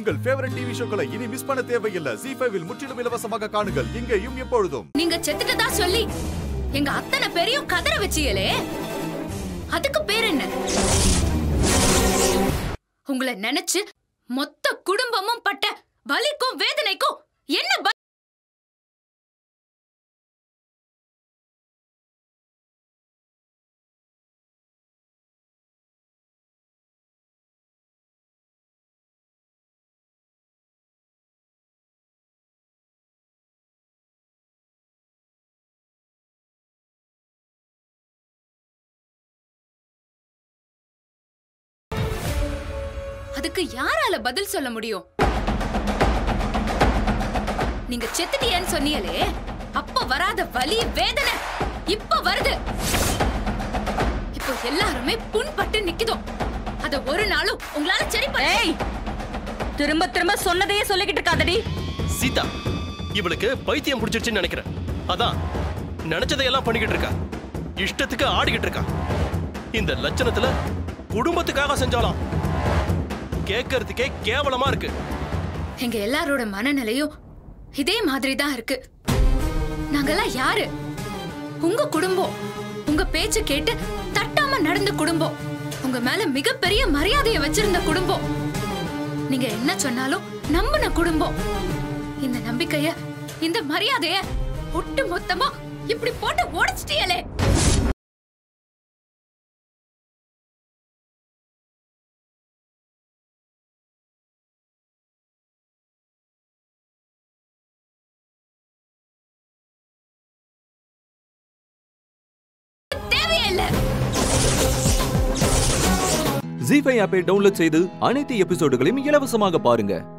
உங்கள் favourite TV ஷோக்களை இனி miss பண்ண தேவையில்லை ஜி ஃபைவில் முற்றிலும் இலவசமாக காணுங்கள் இங்கேயும் எப்பொழுதும் நீங்க செத்துட்டதா சொல்லி எங்க அத்தனை பேரையும் கதற வச்சீங்களே அதுக்கு பேர் என்ன உங்களை நினைச்சு மொத்த குடும்பமும் பட்ட வலிக்கும் வேதனைக்கும் என்ன ப- அதுக்கு யாரால பதில் சொல்ல முடியும் நீங்க செத்துட்டியன்னு சொன்னீங்களே அப்ப வராத வலி வேதனை இப்ப வருது இப்போ எல்லாருமே புண்பட்டு நிக்குதோ அத ஒரு நாளும் உங்களால சரி பண்ண ஏய் திரும்ப திரும்ப சொன்னதையே சொல்லிக்கிட்டு இருக்காதடி சீதா இவளுக்கு பைத்தியம் பிடிச்சிருச்சுன்னு நினைக்கிறேன் அதான் நினைச்சதையெல்லாம் பண்ணிக்கிட்டு இருக்கா இஷ்டத்துக்கு ஆடிக்கிட்டு இருக்கா இந்த லட்சணத்துல குடும்பத்துக்காக செஞ்சாலாம் கேட்கறதுக்கே கேவலமா இருக்கு எங்க எல்லாரோட மனநிலையும் இதே மாதிரி தான் இருக்கு நாங்கெல்லாம் யாரு உங்க குடும்பம் உங்க பேச்சு கேட்டு தட்டாம நடந்த குடும்பம் உங்க மேல மிகப்பெரிய மரியாதையை வச்சிருந்த குடும்பம் நீங்க என்ன சொன்னாலும் நம்பின குடும்பம் இந்த நம்பிக்கைய இந்த மரியாதைய ஒட்டு மொத்தமா இப்படி போட்டு உடைச்சிட்டியலே தேவையே இல்லை ஜி ஃபைவ் ஆப்பை டவுன்லோட் செய்து அனைத்து எபிசோடுகளையும் இலவசமாக பாருங்க